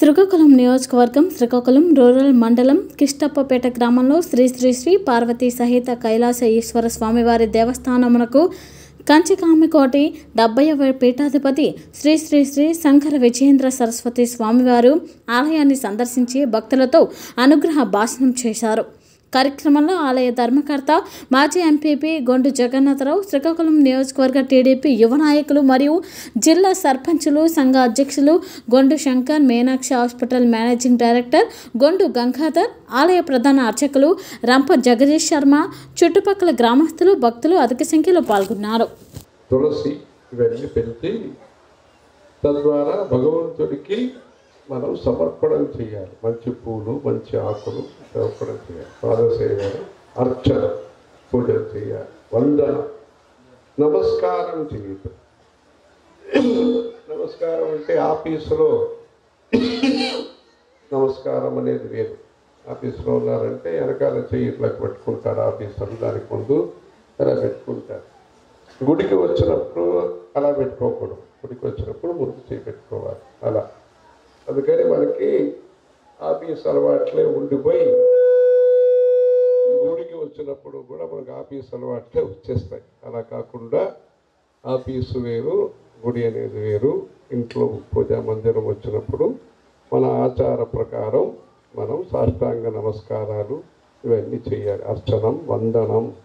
శ్రీకాకుళం నియోజకవర్గం శ్రీకాకుళం రూరల్ మండలం కిష్టప్పపేట గ్రామంలో శ్రీ శ్రీ శ్రీ పార్వతీ సహిత కైలాస ఈశ్వర స్వామివారి దేవస్థానమునకు కంచికామికోటి డెబ్బైవ పీఠాధిపతి శ్రీ శ్రీ శ్రీ శంకర విజయేంద్ర సరస్వతి స్వామివారు ఆలయాన్ని సందర్శించి భక్తులతో అనుగ్రహ భాషణం చేశారు కార్యక్రమంలో ఆలయ ధర్మకర్త మాజీ ఎంపీపీ గొండు జగన్నాథరావు శ్రీకాకుళం నియోజకవర్గ టీడీపీ యువ నాయకులు మరియు జిల్లా సర్పంచులు సంఘ అధ్యక్షులు Gondu Shankar Meenakshi hospital managing director Gondu Gangadhar ఆలయ ప్రధాన అర్చకులు రంప జగదీష్ శర్మ చుట్టుపక్కల గ్రామస్తులు భక్తులు అధిక సంఖ్యలో పాల్గొన్నారు తులసి ఇవన్నీ పెంచి తద్వారా భగవంతుడికి మనం సమర్పణం చేయాలి మంచి పూలు మంచి ఆకులు సమర్పణం చేయాలి పాదసేవలు అర్చన పూజలు చేయాలి వందన నమస్కారం చేయటం నమస్కారం అంటే ఆఫీసులో నమస్కారం అనేది వేరు ఆఫీసులో ఉన్నారంటే వెనకాల చెయ్యి ఇట్లా పెట్టుకుంటారు ఆఫీసర్లు దానికి ముందు అలా పెట్టుకుంటారు గుడికి వచ్చినప్పుడు అలా పెట్టుకోకూడదు గుడికి వచ్చినప్పుడు ముందు చేయి పెట్టుకోవాలి అలా అందుకని మనకి ఆఫీస్ అలవాట్లే ఉండిపోయి గుడికి వచ్చినప్పుడు కూడా మనకి ఆఫీస్ అలవాట్లే వచ్చేస్తాయి అలా కాకుండా ఆఫీసు వేరు గుడి అనేది వేరు ఇంట్లో పూజా మందిరం వచ్చినప్పుడు మన ఆచార ప్రకారం మనం సాష్టాంగ నమస్కారాలు ఇవన్నీ చేయాలి అర్చనం వందనం